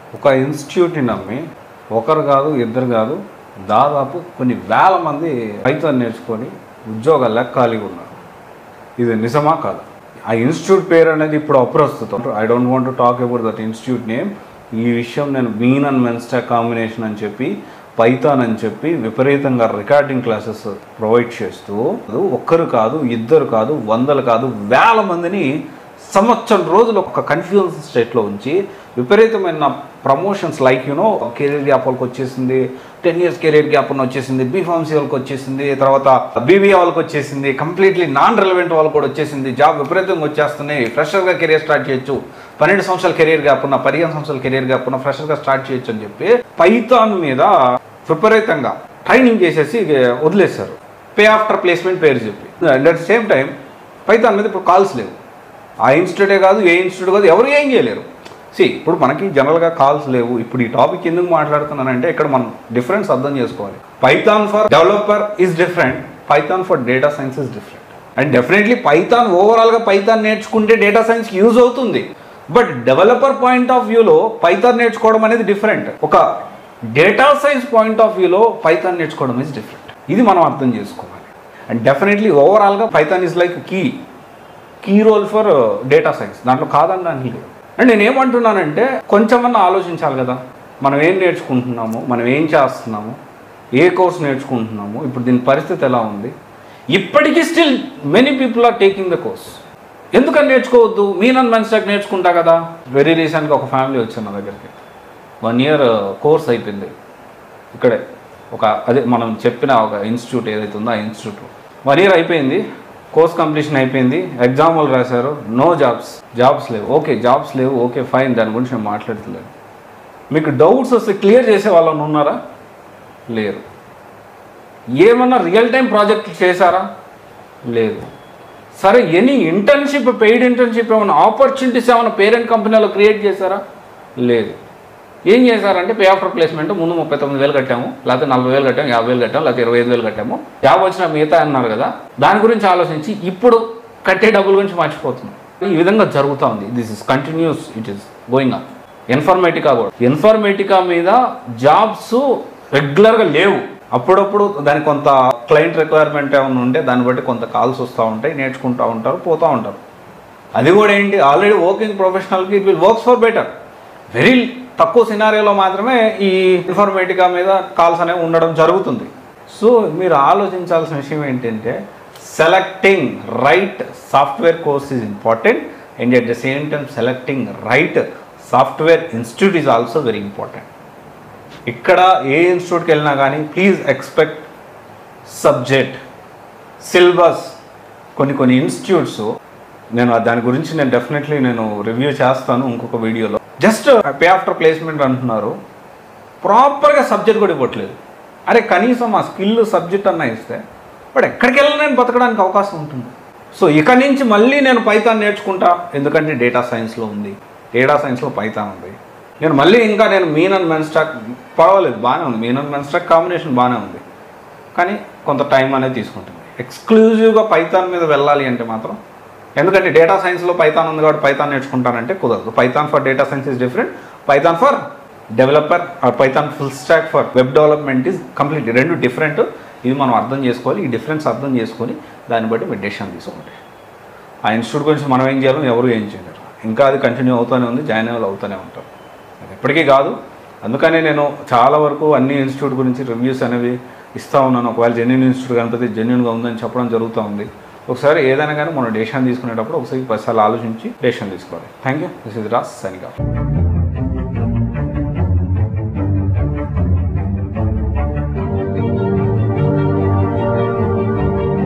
ఒక ఇన్స్టిట్యూట్ని నమ్మి ఒకరు కాదు ఇద్దరు కాదు దాదాపు కొన్ని వేల మంది పైథాన్ నేర్చుకొని ఉద్యోగాలు ఖాళీగా ఉన్నారు ఇది నిజమా కాదు ఆ ఇన్స్టిట్యూట్ పేరు అనేది ఇప్పుడు అప్రస్తుతం I don't want to talk about that institute name ఈ విషయం నేను మీన్ అండ్ మెన్స్టాక్ కాంబినేషన్ అని చెప్పి పైథాన్ అని చెప్పి విపరీతంగా రికార్డింగ్ క్లాసెస్ ప్రొవైడ్ చేస్తూ ఒక్కరు కాదు ఇద్దరు కాదు వందలు కాదు వేల మందిని సంవత్సరం రోజులు ఒక కన్ఫ్యూజన్ స్టేట్లో ఉంచి విపరీతమైన promotions like you know career gap వాళ్ళకి వచ్చేసింది టెన్ ఇయర్స్ కెరీర్ గ్యాప్ అని వచ్చేసింది బీఫార్మసీ వాళ్ళకి వచ్చేసింది తర్వాత బీబీఏ వాళ్ళకి వచ్చేసింది కంప్లీట్లీ నాన్ రెలవెంట్ వాళ్ళకి కూడా వచ్చేసింది జాబ్ విపరీతంగా వచ్చేస్తున్నాయి ఫ్రెషర్గా కెరీర్ స్టార్ట్ చేయొచ్చు పన్నెండు సంవత్సరాల కెరీర్ గ్యాప్ ఉన్న పదిహేను సంవత్సరాల కెరీర్ గ్యాప్ ఉన్న ఫ్రెషర్గా స్టార్ట్ చేయొచ్చు అని చెప్పి పైథాన్ మీద విపరీతంగా ట్రైనింగ్ చేసేసి వదిలేశారు పే ఆఫ్టర్ ప్లేస్మెంట్ పేరు చెప్పి and at same time Python మీద ఇప్పుడు కాల్స్ లేవు ఆ ఇన్స్టిట్యూటే కాదు ఏ ఇన్స్టిట్యూట్ కాదు ఎవరు ఏం చేయలేరు సి ఇప్పుడు మనకి జనరల్గా కాల్స్ లేవు ఇప్పుడు ఈ టాపిక్ ఎందుకు మాట్లాడుతున్నానంటే ఇక్కడ మనం డిఫరెన్స్ అర్థం చేసుకోవాలి Python for developer is different Python for data science is different and definitely Python ఓవరాల్గా పైథాన్ నేర్చుకుంటే డేటా సైన్స్ యూజ్ అవుతుంది బట్ డెవలపర్ పాయింట్ ఆఫ్ వ్యూలో పైథాన్ నేర్చుకోవడం అనేది డిఫరెంట్ ఒక డేటా సైన్స్ పాయింట్ ఆఫ్ వ్యూలో పైథాన్ నేర్చుకోవడం ఇస్ డిఫరెంట్ ఇది మనం అర్థం చేసుకోవాలి అండ్ డెఫినెట్లీ ఓవరాల్గా Python is like key key role for data science దాంట్లో కాదనడానికి లేదు అండ్ నేను ఏమంటున్నానంటే కొంచెమన్నా ఆలోచించాలి కదా మనం ఏం నేర్చుకుంటున్నాము మనం ఏం చేస్తున్నాము ఏ కోర్స్ నేర్చుకుంటున్నాము ఇప్పుడు దీని పరిస్థితి ఎలా ఉంది ఇప్పటికీ still many people are taking the course ఎందుకని నేర్చుకోవద్దు మీ నన్ను మెన్స్టాక్ నేర్చుకుంటా కదా వెరీ రీసెంట్గా ఒక ఫ్యామిలీ వచ్చింది నా దగ్గరికి వన్ ఇయర్ కోర్స్ అయిపోయింది ఇక్కడే ఒక అదే మనం చెప్పిన ఒక ఇన్స్టిట్యూట్ ఏదైతే ఉందో ఆ ఇన్స్టిట్యూట్ వన్ ఇయర్ అయిపోయింది కోర్స్ కంప్లీషన్ అయిపోయింది ఎగ్జామ్ వాళ్ళు రాశారు నో జాబ్స్ జాబ్స్ లేవు ఓకే జాబ్స్ లేవు ఓకే ఫైన్ దాని గురించి నేను మాట్లాడట్లేదు మీకు డౌట్స్ వస్తే క్లియర్ చేసే వాళ్ళని ఉన్నారా లేరు ఏమన్నా రియల్ టైం ప్రాజెక్ట్ చేశారా లేదు సరే ఎనీ ఇంటర్న్షిప్ పెయిడ్ ఇంటర్న్షిప్ ఏమైనా ఆపర్చునిటీస్ ఏమైనా పేరెంట్ కంపెనీలో క్రియేట్ చేశారా లేదు ఏం చేశారంటే పే ఆఫ్టర్ ప్లేస్మెంట్ ముందు ముప్పై తొమ్మిది వేలు కట్టాము లేకపోతే నలభై వేలు కట్టాము యాభై వేలు కట్టాము లేకపోతే ఇరవై ఐదు వేలు కట్టాము జాబ్ వచ్చిన మిగతా అన్నారు కదా దాని గురించి ఆలోచించి ఇప్పుడు కట్టే డబ్బుల గురించి మర్చిపోతున్నాం ఈ విధంగా జరుగుతూ ఉంది this is continues it is going up Informatica కూడా ఇన్ఫర్మేటికా మీద జాబ్స్ రెగ్యులర్గా లేవు అప్పుడప్పుడు దానికి కొంత క్లయింట్ రిక్వైర్మెంట్ ఏమైనా ఉంటే దాన్ని బట్టి కొంత కాల్స్ వస్తూ ఉంటాయి నేర్చుకుంటూ ఉంటారు పోతూ ఉంటారు అది కూడా ఏంటి ఆల్రెడీ వర్కింగ్ ప్రొఫెషనల్కి it will works for better very తక్కువ సినారియోలో మాత్రమే ఈ ఇన్ఫర్మేటికా మీద కాల్స్ అనేవి ఉండడం జరుగుతుంది సో మీరు ఆలోచించాల్సిన విషయం ఏంటంటే selecting right software course is important and at the same time selecting right software institute is also very important ఇక్కడ ఏ ఇన్స్టిట్యూట్కి వెళ్ళినా కానీ ప్లీజ్ ఎక్స్పెక్ట్ సబ్జెక్ట్ సిలబస్ కొన్ని కొన్ని ఇన్స్టిట్యూట్స్ నేను దాని గురించి నేను డెఫినెట్లీ నేను రివ్యూ చేస్తాను ఇంకొక వీడియోలో జస్ట్ పే ఆఫ్టర్ ప్లేస్మెంట్ అంటున్నారు ప్రాపర్గా సబ్జెక్ట్ కూడా ఇవ్వట్లేదు అరే కనీసం ఆ స్కిల్ సబ్జెక్ట్ అన్న ఇస్తే వాడు ఎక్కడికి వెళ్ళినా నేను బతకడానికి అవకాశం ఉంటుంది సో ఇక నుంచి మళ్ళీ నేను పైథాన్ నేర్చుకుంటా ఎందుకంటే డేటా సైన్స్లో ఉంది డేటా సైన్స్లో పైథాన్ ఉంది నేను మళ్ళీ ఇంకా నేను మీన్ అండ్ మెన్స్టాక్ పర్వాలేదు బాగానే ఉంది మీన్ అండ్ మెన్స్టాక్ కాంబినేషన్ బాగానే ఉంది కానీ కొంత టైం అనేది తీసుకుంటుంది ఎక్స్క్లూజివ్గా పైథాన్ మీద వెళ్ళాలి అంటే మాత్రం ఎందుకంటే డేటా సైన్స్లో పైథాన్ ఉంది కాబట్టి పైథాన్ నేర్చుకుంటానంటే కుదరదు Python for data science is different Python for developer Python full stack for web development is complete రెండు డిఫరెంట్ ఇది మనం అర్థం చేసుకోవాలి ఈ డిఫరెన్స్ అర్థం చేసుకొని దాన్ని బట్టి మీరు డెసిషన్ తీసుకోండి ఆ ఇన్స్టిట్యూట్ గురించి మనం ఏం చేయాలి ఎవరు ఏం చేయలేరు ఇంకా అది కంటిన్యూ అవుతూనే ఉంది జాయిన్ అయ్యే అవుతూనే ఉంటారు అది ఎప్పటికీ కాదు అందుకనే నేను చాలా వరకు అన్ని ఇన్స్టిట్యూట్ గురించి రివ్యూస్ అనేవి ఇస్తూ ఉన్నాను ఒకవేళ జెన్యున్ ఇన్స్టిట్యూట్ కనిపితే జెన్యున్గా ఉందని చెప్పడం జరుగుతూ ఉంది ఒకసారి ఏదైనా కానీ మనం డెసిషన్ తీసుకునేటప్పుడు ఒకసారి పదిసార్లు ఆలోచించి డెసిషన్ తీసుకోవాలి thank you this is Ross signing of